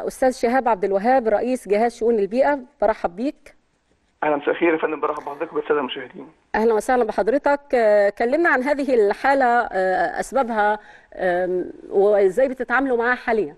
استاذ شهاب عبد الوهاب رئيس جهاز شؤون البيئه برحب بيك اهلا مساء الخير يا فندم برحب بحضرتك وبالساده المشاهدين اهلا وسهلا بحضرتك آه، كلمنا عن هذه الحاله آه، اسبابها آم، وازاي بتتعاملوا معاها حاليا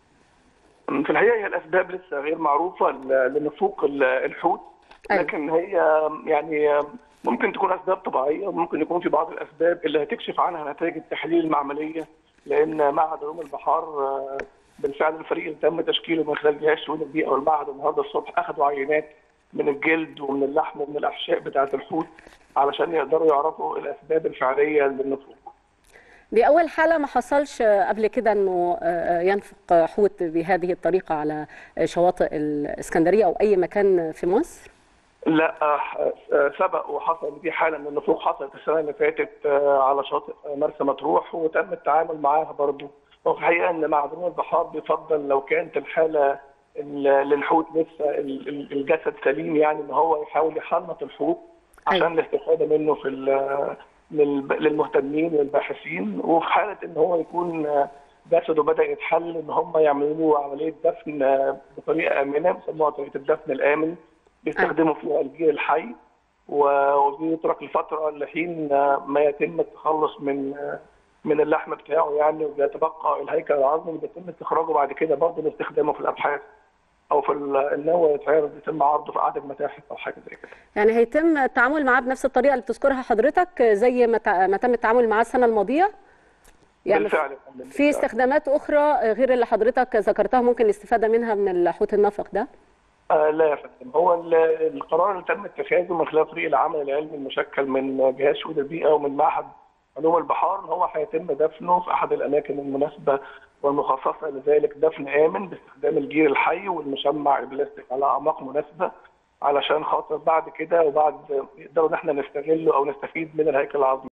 في الحقيقه هي الاسباب لسه غير معروفه ل- لنفوق ال- الحوت أيوة. لكن هي يعني ممكن تكون اسباب طبيعيه وممكن يكون في بعض الاسباب اللي هتكشف عنها نتائج التحاليل المعمليه لان معهد علوم البحار آه، بالفعل الفريق اللي تم تشكيله من خلال جهاز شؤون البيئه والمعهد النهارده الصبح اخذوا عينات من الجلد ومن اللحم ومن الاحشاء بتاعه الحوت علشان يقدروا يعرفوا الاسباب الفعليه للنفوق دي اول حاله ما حصلش آه، قبل كده انه آه، ينفق حوت بهذه الطريقه على آه، شواطئ الاسكندريه او اي مكان في مصر لا آه، آه، سبق وحصل دي حاله من النفوق حصلت السنه اللي فاتت آه، على شاطئ مرسى مطروح وتم التعامل معاها برضه وفي الحقيقه ان معدن البحار بيفضل لو كانت الحاله ال- للحوت لسه ال- ال- الجسد سليم يعني ان هو يحاول يحنط الحوت عشان أيوة. الاستفاده منه في ال- للب- للمهتمين والباحثين وفي حاله ان هو يكون آه، جسده بدا يتحل ان هم يعملوا له عمليه دفن آه، بطريقه امنه بيسموها طريقه الدفن الامن بيستخدموا فيها الجير الحي و- وبيترك لفتره لحين آه، ما يتم التخلص من آه، من اللحم بتاعه يعني وبيتبقى الهيكل العظمي اللي بيتم استخراجه بعد كده برضه لاستخدامه في الابحاث او في ال- ان هو يتعرض يتم عرضه في احد المتاحف او حاجه زي كده. يعني هيتم التعامل معاه بنفس الطريقه اللي بتذكرها حضرتك آه، زي ما تع- ما تم التعامل معاه السنه الماضيه يعني بالفعل يا فندم، في بالفعل. استخدامات اخرى آه، غير اللي حضرتك ذكرتها ممكن الاستفاده منها من الحوت النفق ده آه لا يا فندم هو ال- القرار اللي تم اتخاذه من خلال فريق العمل العلمي المشكل من جهاز شؤون البيئه ومن معهد علوم البحار ان هو هيتم دفنه في احد الاماكن المناسبه والمخصصه لذلك دفن امن باستخدام الجير الحي والمشمع البلاستيك على اعماق مناسبه علشان خاطر بعد كده وبعد يقدروا ان احنا نستغله او نستفيد من الهيكل العظمي